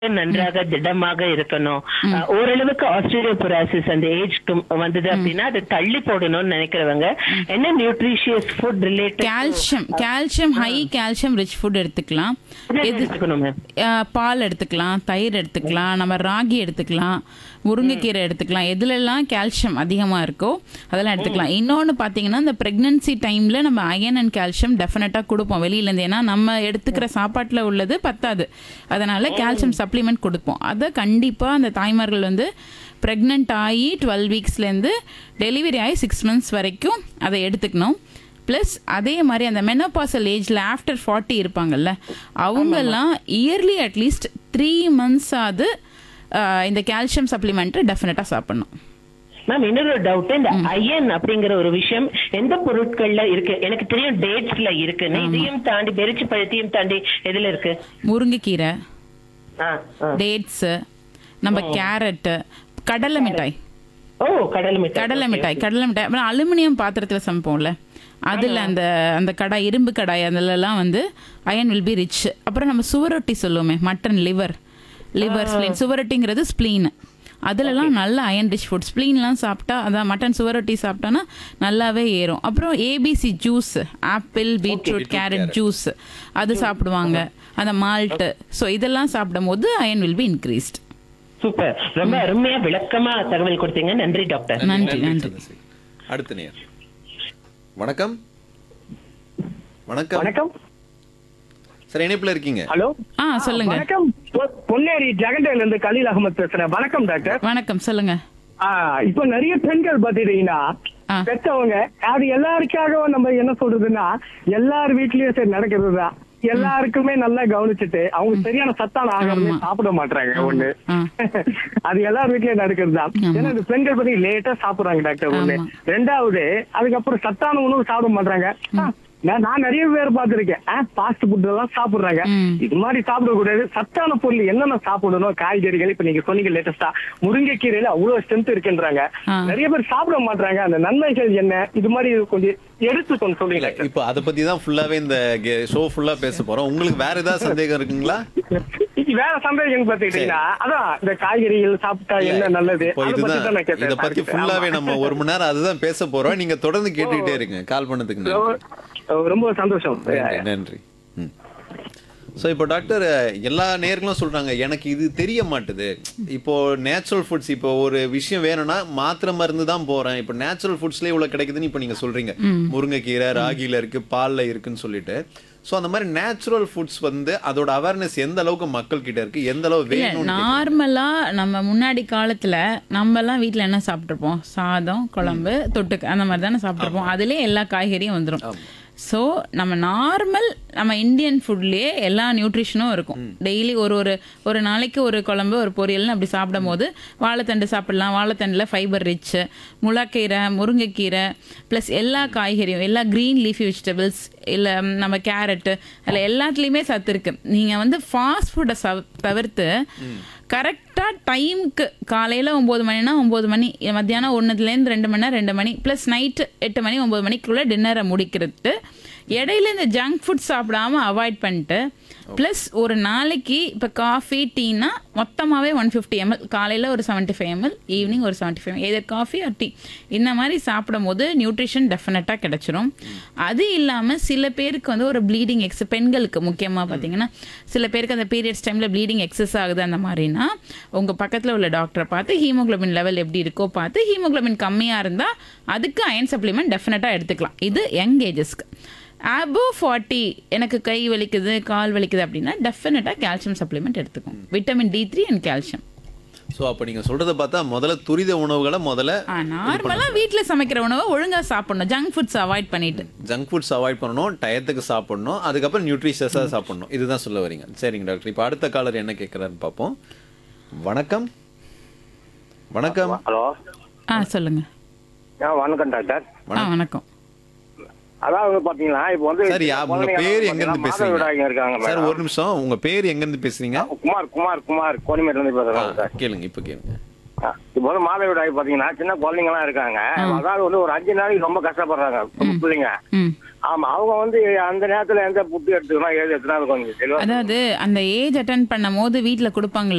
நன்றாக திடமாக இருக்கணும் அஹ், ஓரளவுக்கு ஆஸ்திரேலியோபுராசிஸ் அந்த ஏஜ்க்கு வந்தது அப்படின்னா அது தள்ளி போடணும்னு நினைக்கிறவங்க என்ன nutritious food related calcium calcium high calcium rich food எடுத்துக்கலாம் எது எடுத்துக்கணும் மேம் ஆஹ் பால் எடுத்துக்கலாம் தயிர் எடுத்துக்கலாம் நம்ம ராகி எடுத்துக்கலாம் முருங்கைக்கீரை எடுத்துக்கலாம் எதுலெல்லாம் கால்சியம் அதிகமாக இருக்கோ அதெல்லாம் எடுத்துக்கலாம் இன்னொன்று பார்த்தீங்கன்னா இந்த ப்ரெக்னன்சி டைமில் நம்ம அயன் அண்ட் கால்சியம் டெஃபினட்டாக கொடுப்போம் வெளியிலேருந்து ஏன்னா நம்ம எடுத்துக்கிற சாப்பாட்டில் உள்ளது பத்தாது அதனால் கால்சியம் சப்ளிமெண்ட் கொடுப்போம் அதை கண்டிப்பாக அந்த தாய்மார்கள் வந்து ப்ரெக்னென்ட் ஆகி டுவெல் வீக்ஸ்லேருந்து டெலிவரி ஆகி சிக்ஸ் மந்த்ஸ் வரைக்கும் அதை எடுத்துக்கணும் ப்ளஸ் அதே மாதிரி அந்த மெனோபாசல் ஏஜில் ஆஃப்டர் ஃபார்ட்டி இருப்பாங்கல்ல அவங்கெல்லாம் இயர்லி அட்லீஸ்ட் த்ரீ மந்த்ஸ் ஆகுது இந்த கால்சியம் சப்ளிமெண்ட்டை டெஃபினட்டாக சாப்பிடணும் மேம் இன்னொரு டவுட் இந்த அயன் அப்படிங்கிற ஒரு விஷயம் எந்த பொருட்கள்ல இருக்கு எனக்கு தெரியும் டேட்ஸ்ல இருக்குன்னு இதையும் தாண்டி பெருச்சி பழத்தையும் தாண்டி எதுல இருக்கு முருங்கைக்கீரை ஆ, ஆ. டேட்ஸு நம்ம கேரட்டு கடலை மிட்டாய் ஓ கடல் மிட்டாய் கடலை மிட்டாய் கடலை மிட்டாய் அப்புறம் அலுமினியம் பாத்திரத்தில் சமைப்போம்ல அதில் அந்த அந்த கடாய் இரும்பு கடாய் அதிலலாம் வந்து அயன் வில் பி ரிச் அப்புறம் நம்ம சுவரொட்டி சொல்லுவோமே மட்டன் லிவர் லிவர் ஸ்ப்ளீன் சுவரொட்டிங்கிறது ஸ்ப்ளீன் அதுலலாம் நல்ல அயன் ரிச் ஃபுட் ஸ்ப்ளீன்லாம் சாப்பிட்டா அதான் மட்டன் சுவரொட்டி சாப்பிட்டோன்னா நல்லாவே ஏறும் அப்புறம் ABC juice apple beetroot carrot juice அது சாப்பிடுவாங்க அந்த மால்ட்டு ஸோ இதெல்லாம் சாப்பிடும் போது iron will be increased super ரொம்ப அருமையா விளக்கமா தகவல் கொடுத்தீங்க நன்றி டாக்டர் நன்றி நன்றி சந்திரசேகர். அடுத்த நேர் வணக்கம் வணக்கம் வணக்கம் சார் இணைப்புல இருக்கீங்க ஹலோ ஆ சொல்லுங்க வணக்கம் பொ- பொன்னேரி ஜெகண்டையில இருந்து கலீல் அகமது பேசுறேன் வணக்கம் டாக்டர் வணக்கம் சொல்லுங்க ஆ, இப்ப நிறைய பெண்கள் பாத்தீங்கன்னா ஆ. பெத்தவங்க அது எல்லாருக்காகவும் நம்ம என்ன சொல்றதுன்னா எல்லார் வீட்லயும் சரி நடக்கிறது தான் எல்லாருக்குமே நல்லா கவனிச்சுட்டு அவங்க சரியான சத்தான ஆகாரமே ஆமா. சாப்பிட மாட்டாங்க ஒண்ணு ஆ. அது எல்லார் வீட்லயும் நடக்கிறது தான் ஆமா. ஏன்னா இந்த பெண்கள் பத்தி லேட்டா சாப்பிடுறாங்க டாக்டர் ஒண்ணு ஆமா. ரெண்டாவது அதுக்கப்புறம் சத்தான உணவு சாப்பிட மாட்டாங்க ஆ, நான் நான் நிறைய பேர் பார்த்திருக்கேன் ஃபாஸ்ட் ஃபுட் எல்லாம் சாப்பிடுறாங்க ம். இது மாதிரி சாப்பிடக்கூடாது சத்தான பொருள் என்னென்ன சாப்பிடணும் காய்கறிகள் இப்ப நீங்க சொன்னீங்க லேட்டஸ்டா முருங்கைக்கீரையில அவ்வளவு ஸ்ட்ரென்த் இருக்குன்றாங்க ஆ. நிறைய பேர் சாப்பிட மாட்டாங்க அந்த நன்மைகள் என்ன இது மாதிரி கொஞ்சம் எடுத்து கொஞ்சம் சொல்லுங்க டாக்டர். இப்போ அதை பத்தி தான் ஃபுல்லாவே இந்த ஷோ ஃபுல்லா பேச போறோம் உங்களுக்கு வேற ஏதாவது சந்தேகம் இருக்குங்களா இது வேற சந்தேகம் பாத்துக்கிட்டீங்கன்னா அதான் இந்த காய்கறிகள் சாப்பிட்டா என்ன நல்லது இப்போ அதை பத்தி இதுதான் தான் நான் கேட்டேன் இத பத்தி டாக்டர். ஃபுல்லாவே ஆமா. நம்ம ஒரு மணி நேரம் அதுதான் பேச போறோம் நீங்க தொடர்ந்து கேட்டுக்கிட்டே இருங்க கால் பண்ணதுக்கு நன்றி ரொம்ப- ரொம்ப சந்தோஷம் நன்றி நன்றி ம். ஸோ இப்போ டாக்டர் எல்லா நேர்களும் சொல்றாங்க எனக்கு இது தெரிய மாட்டுது இப்போ நேச்சுரல் ஃபுட்ஸ் இப்போ ஒரு விஷயம் வேணும்னா மாத்திரை மருந்து தான் போறேன் இப்போ நேச்சுரல் ஃபுட்ஸ்லேயே இவ்வளோ கிடைக்குதுன்னு இப்போ நீங்க சொல்றீங்க முருங்கைக்கீரை ராகில இருக்கு பால்ல இருக்குன்னு சொல்லிட்டு ஸோ அந்த மாதிரி நேச்சுரல் ஃபுட்ஸ் வந்து அதோட அவேர்னஸ் எந்த அளவுக்கு மக்கள் கிட்ட இருக்கு எந்த அளவு இல்ல வேணும் நார்மலா நம்ம முன்னாடி காலத்துல நம்ம எல்லாம் வீட்ல என்ன சாப்பிட்டுருப்போம் சாதம் குழம்பு தொட்டுக்கு அந்த மாதிரி தானே சாப்பிட்டுருப்போம் அதுலயே எல்லா காய்கறியும் வந்துரும் ஸோ நம்ம நார்மல் நம்ம இந்தியன் ஃபுட்லயே எல்லா நியூட்ரிஷனும் இருக்கும் டெய்லி ஒரு ஒரு ஒரு நாளைக்கு ஒரு குழம்பு ஒரு பொரியல்னு அப்படி சாப்பிடும் போது வாழைத்தண்டு சாப்பிடலாம் வாழைத்தண்டில் ஃபைபர் ரிச் முளக்கீரை முருங்கைக்கீரை ப்ளஸ் எல்லா காய்கறியும் எல்லா க்ரீன் லீஃபி வெஜிடபிள்ஸ் இல்லை நம்ம கேரட்டு அதில் எல்லாத்துலேயுமே சத்து இருக்கு நீங்கள் வந்து ஃபாஸ்ட் ஃபுட்டை தவிர்த்து கரெக்டாக டைம்க்கு காலையில் ஒம்பது மணினா ஒம்பது மணி மத்தியானம் ஒன்றுலேருந்து ரெண்டு மணி நேரம் ரெண்டு மணி ப்ளஸ் நைட்டு எட்டு மணி ஒம்பது மணிக்குள்ளே டின்னரை முடிக்கிறது இடையில இந்த ஜங்க் ஃபுட் சாப்பிடாம அவாய்ட் பண்ணிட்டு ப்ளஸ் ஒரு நாளைக்கு இப்போ காஃபி டீனா மொத்தமாகவே ஒன் ஃபிஃப்டி எம்எல் காலையில் ஒரு செவன்ட்டி ஃபைவ் எம்எல் ஈவினிங் ஒரு seventy five either coffee or tea இந்த மாதிரி சாப்பிடும் போது நியூட்ரிஷன் டெஃபினட்டாக கிடைச்சிரும் அது இல்லாமல் சில பேருக்கு வந்து ஒரு ப்ளீடிங் எக்ஸ் பெண்களுக்கு முக்கியமாக பார்த்தீங்கன்னா சில பேருக்கு அந்த பீரியட்ஸ் டைமில் ப்ளீடிங் எக்ஸஸ் ஆகுது அந்த மாதிரினா உங்கள் பக்கத்தில் உள்ள டாக்டரை பார்த்து ஹீமோகுளோபின் லெவல் எப்படி இருக்கோ பார்த்து ஹீமோகுளோபின் கம்மியாக இருந்தால் அதுக்கு அயன் சப்ளிமெண்ட் டெஃபினட்டாக எடுத்துக்கலாம் இது யங் ஏஜஸ்க்கு அபோ ஃபார்ட்டி எனக்கு கை வலிக்குது கால் வலிக்குது அப்படின்னா டெஃபினட்டாக கால்சியம் சப்ளிமெண்ட் எடுத்துக்கும் vitamin D three and calcium so அப்போ நீங்க சொல்றதை பார்த்தா முதல்ல துரித உணவுகளை முதல்ல நார்மலாக வீட்டில் சமைக்கிற உணவை ஒழுங்காக சாப்பிடணும் ஜங்க் ஃபுட்ஸ் அவாய்ட் பண்ணிட்டு ஜங்க் ஃபுட்ஸ் அவாய்ட் பண்ணணும் டயத்துக்கு சாப்பிடணும் அதுக்கப்புறம் நியூட்ரிஷியஸாக சாப்பிடணும் இதுதான் சொல்ல வரீங்க சரிங்க டாக்டர் இப்போ அடுத்த காலர் என்ன கேட்குறாருன்னு பார்ப்போம் வணக்கம் வணக்கம் ஹலோ ஆ சொல்லுங்க ஆ வணக்கம் டாக்டர் ஆ வணக்கம் அதாவது பாத்தீங்களா இப்போ வந்து சார் யா உங்க குழந்தைங்க பேர் வந்து எங்க இருந்து பாத்தீங்கன்னா மாதவிடாய்ங்க இருக்காங்க பேசுறீங்க சார் மேடம். ஒரு நிமிஷம் உங்க பேர் எங்க இருந்து பேசுறீங்க குமார் குமார் குமார் கோனிமேட்ல இருந்து ஆ, பேசுறேன் சார் கேளுங்க இப்போ கேளுங்க ஆ, இப்போ வந்து மாதவிடாய் பாத்தீங்கன்னா சின்ன குழந்தைங்க எல்லாம் இருக்காங்க அதாவது வந்து ஒரு அஞ்சு நாளைக்கு ரொம்ப கஷ்டப்படுறாங்க பிள்ளைங்க ம் ஆமா அவங்க வந்து அந்த நேரத்துல எந்த புட்டு எடுத்துக்கணும் ஏது எடுத்துனா கொஞ்சம் தெளிவா அதாவது அந்த ஏஜ் அட்டன் பண்ணும் போது வீட்டில் கொடுப்பாங்கல்ல